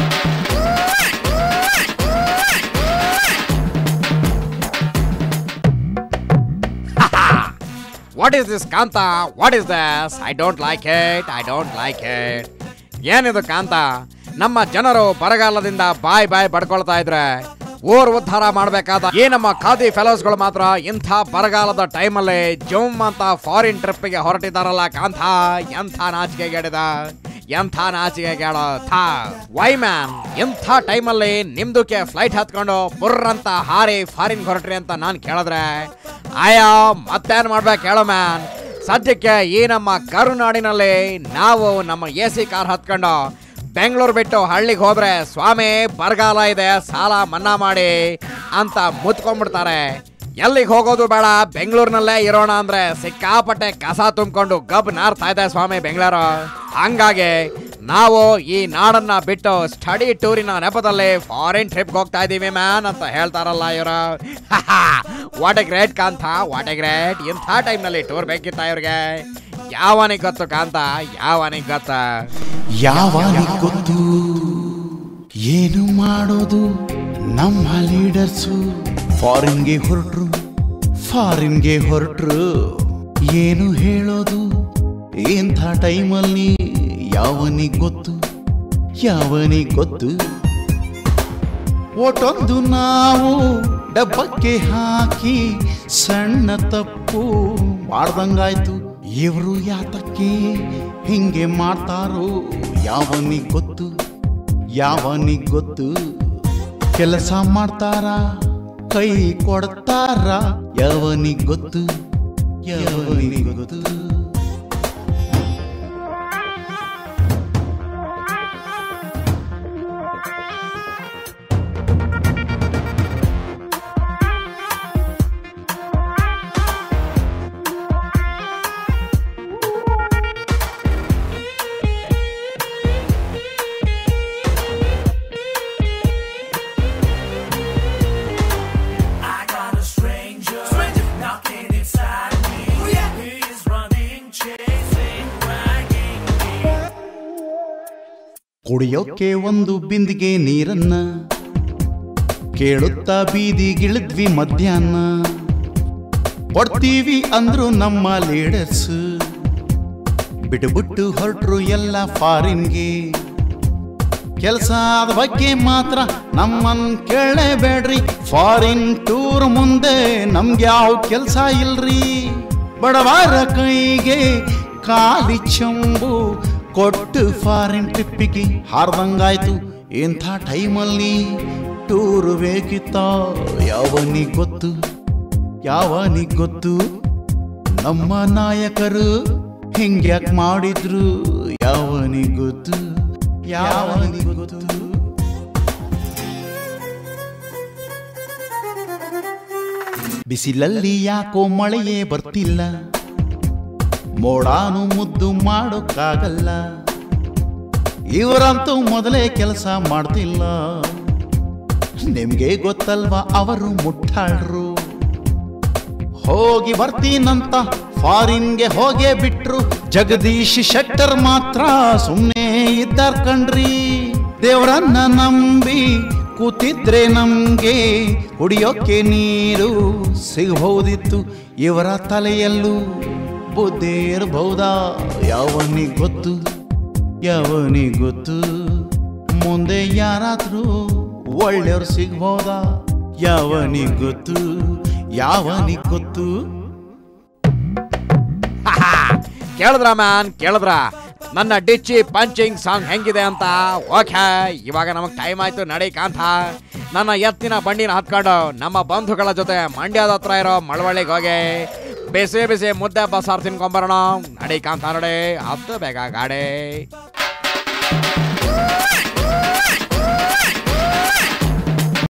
What is this Kantha what is this I don't like it I don't like it ಏನಿದು ಕಾಂತ ನಮ್ಮ ಜನರು ಬರಗಾಲದಿಂದ ಬಾಯ್ ಬಾಯ್ ಬಡ್ಕೊಳ್ತಾ ಇದ್ರೆ ಊರ್ ಉದ್ಧಾರ ಮಾಡಬೇಕಾದ ಈ ನಮ್ಮ ಖಾದಿ ಫೆಲೋಸ್ಗಳು ಮಾತ್ರ ಇಂಥ ಬರಗಾಲದ ಟೈಮಲ್ಲಿ ಜುಮ್ ಅಂತ ಫಾರಿನ್ ಟ್ರಿಪ್ಗೆ ಹೊರಟಿದಾರಲ್ಲ ಕಾಂತ ಎಂಥ ನಾಚಿಕೆಗೆಡಿದ ಎಂಥ ನಾಚಿಕೆಗೇಳ ಥಾ ವೈ ಮ್ಯಾನ್ ಇಂಥ ಟೈಮಲ್ಲಿ ನಿಮ್ದಕ್ಕೆ ಫ್ಲೈಟ್ ಹತ್ಕೊಂಡು ಬುರ್ರ್ ಅಂತ ಹಾರಿ ಫಾರಿನ್ ಹೊರಟ್ರಿ ಅಂತ ನಾನು ಕೇಳಿದ್ರೆ ಆಯಾ ಮತ್ತೇನ್ ಮಾಡ್ಬೇಕು ಹೇಳೋ ಮ್ಯಾನ್ ಸದ್ಯಕ್ಕೆ ಈ ನಮ್ಮ ಕರುನಾಡಿನಲ್ಲಿ ನಾವು ನಮ್ಮ ಎ ಸಿ ಕಾರ್ ಹತ್ಕೊಂಡು ಬೆಂಗಳೂರು ಬಿಟ್ಟು ಹಳ್ಳಿಗೆ ಹೋದ್ರೆ ಸ್ವಾಮಿ ಬರಗಾಲ ಇದೆ ಸಾಲ ಮನ್ನಾ ಮಾಡಿ ಅಂತ ಮುತ್ಕೊಂಡ್ಬಿಡ್ತಾರೆ ಎಲ್ಲಿಗೆ ಹೋಗೋದು ಬೇಡ ಬೆಂಗಳೂರಿನಲ್ಲೇ ಇರೋಣ ಅಂದ್ರೆ ಸಿಕ್ಕಾಪಟ್ಟೆ ಕಸ ತುಂಬಿಕೊಂಡು ಗಬ್ ನಾರ್ತಾ ಇದೆ ಸ್ವಾಮಿ ಬೆಂಗಳೂರು ಹಂಗಾಗಿ ನಾವು ಈ ನಾಡನ್ನ ಬಿಟ್ಟು ಸ್ಟಡಿ ಟೂರಿನ ನೆಪದಲ್ಲಿ ಫಾರಿನ್ ಟ್ರಿಪ್ಗೆ ಹೋಗ್ತಾ ಇದೀವಿ ಮ್ಯಾನ್ ಅಂತ ಹೇಳ್ತಾರಲ್ಲ ಇವರು what a great Kantha what a great ಇಂಥ ಟೈಮ್ನಲ್ಲಿ ಟೂರ್ ಬೇಕಿತ್ತ ಇವ್ರಿಗೆ ಯಾವನಿಗೆ ಗೊತ್ತು ಕಾಂತ ಯಾವನಿಗೆ ಗೊತ್ತ ಯಾವನಿಗೆ ಗೊತ್ತು ಏನು ಮಾಡೋದು ನಮ್ಮ ಲೀಡರ್ಸು ಫಾರಿನ್ಗೆ ಹೊರಟ್ರು ಫಾರಿನ್ಗೆ ಹೊರಟ್ರು ಏನು ಹೇಳೋದು ಇಂಥ ಟೈಮಲ್ಲಿ ಯಾವನಿಗೆ ಗೊತ್ತು ಯಾವನಿಗೆ ಗೊತ್ತು ಒಟ್ಟೊಂದು ನಾವು ಡಬ್ಬಕ್ಕೆ ಹಾಕಿ ಸಣ್ಣ ತಪ್ಪು ಮಾಡ್ದಂಗಾಯ್ತು ಇವರು ಯಾತಕ್ಕೆ ಹಿಂಗೆ ಮಾಡ್ತಾರೋ ಯಾವನಿಗೆ ಗೊತ್ತು ಯಾವನಿಗೆ ಗೊತ್ತು ಕೆಲಸ ಮಾಡ್ತಾರ ಕೈ ಕೊಡ್ತಾರ ಯಾವನಿಗೆ ಗೊತ್ತು ಯಾವನಿಗೆ ಗೊತ್ತು I got a stranger, knocking inside me. He is running, chasing, dragging me. ಕುಡಿಯೋಕೆ ಒಂದು ಬಿಂದಿಗೆ ನೀರನ್ನ ಕೇಳುತ್ತಾ ಬೀದಿಗಿಳಿದ್ವಿ ಮಧ್ಯಾಹ್ನ ಕೊಡ್ತೀವಿ ಅಂದ್ರು ನಮ್ಮ ಲೀಡರ್ಸ್ ಬಿಟ್ಬಿಟ್ಟು ಹೊರಟ್ರು ಎಲ್ಲ ಫಾರಿನ್ಗೆ ಕೆಲಸ ಆದ ಬಗ್ಗೆ ಮಾತ್ರ ನಮ್ಮನ್ ಕೇಳಬೇಡ್ರಿ ಫಾರಿನ್ ಟೂರ್ ಮುಂದೆ ನಮ್ಗೆ ಯಾವ ಕೆಲಸ ಇಲ್ರಿ ಬಡವರ ಕೈಗೆ ಖಾಲಿ ಚಂಬು ಕೊಟ್ಟು ಫಾರಿನ್ ಟ್ರಿಪ್ಪಿಗೆ ಹಾರ್ದಂಗಾಯ್ತು ಇಂಥ ಟೈಮಲ್ಲಿ ಟೂರ್ ಬೇಕಿತ್ತ ಯಾವನಿಗೆ ಗೊತ್ತು ಯಾವನಿಗೆ ಗೊತ್ತು ನಮ್ಮ ನಾಯಕರು ಹಿಂಗ್ಯಾಕ್ ಮಾಡಿದ್ರು ಯಾವನಿಗೆ ಗೊತ್ತು ಯಾವನಿಗೆ ಗೊತ್ತು ಬಿಸಿಲಲ್ಲಿ ಯಾಕೋ ಮಳೆಯೇ ಬರ್ತಿಲ್ಲ ಮೋಡಾನು ಮುದ್ದು ಮಾಡೋಕ್ಕಾಗಲ್ಲ ಇವರಂತೂ ಮೊದಲೇ ಕೆಲಸ ಮಾಡ್ತಿಲ್ಲ ನಿಮ್ಗೆ ಗೊತ್ತಲ್ವಾ ಅವರು ಮುಟ್ಟಾಳ್ರು ಹೋಗಿ ಬರ್ತೀನಂತ ಫಾರಿನ್ಗೆ ಹೋಗೇ ಬಿಟ್ರು ಜಗದೀಶ್ ಶೆಟ್ಟರ್ ಮಾತ್ರ ಸುಮ್ಮನೆ ಇದ್ದಾರ್ ಕಣ್ರಿ ದೇವರನ್ನ ನಂಬಿ ಕೂತಿದ್ರೆ ನಮ್ಗೆ ಕುಡಿಯೋಕೆ ನೀರು ಸಿಗಬಹುದಿತ್ತು ಇವರ ತಲೆಯಲ್ಲೂ ಬುದ್ಧಿ ಇರಬಹುದಾ ಯಾವನಿಗೆ ಗೊತ್ತು ಯಾವನಿಗೆ ಗೊತ್ತು ಮುಂದೆ ಯಾರಾದ್ರೂ ಒಳ್ಳೆಯವ್ರು ಸಿಗ್ಬೋದಾ ಯಾವನಿಗೆ ಗೊತ್ತು ಯಾವನಿಗೆ ಗೊತ್ತು ಕೇಳಿದ್ರ ಮ್ಯಾನ್ ಕೇಳಿದ್ರ ನನ್ನ ಡಿಚ್ಚಿ ಪಂಚಿಂಗ್ ಸಾಂಗ್ ಹೆಂಗಿದೆ ಅಂತ ಓಕೆ ಇವಾಗ ನಮಗೆ ಟೈಮ್ ಆಯ್ತು ನಡಿ ಕಾಂತ ನನ್ನ ಎತ್ತಿನ ಬಂಡಿನ ಹತ್ಕೊಂಡು ನಮ್ಮ ಬಂಧುಗಳ ಜೊತೆ ಮಂಡ್ಯದ ಹತ್ರ ಇರೋ ಮಳವಳ್ಳಿಗೆ ಹೋಗಿ ಬಿಸಿ ಬಿಸಿ ಮುದ್ದೆ ಬಸಾರ್ ತಿನ್ಕೊಂಬರೋಣ ನಡಿ ಕಾಂತ ನಡಿ ಹತ್ತು ಬೇಗ ಗಾಡಿ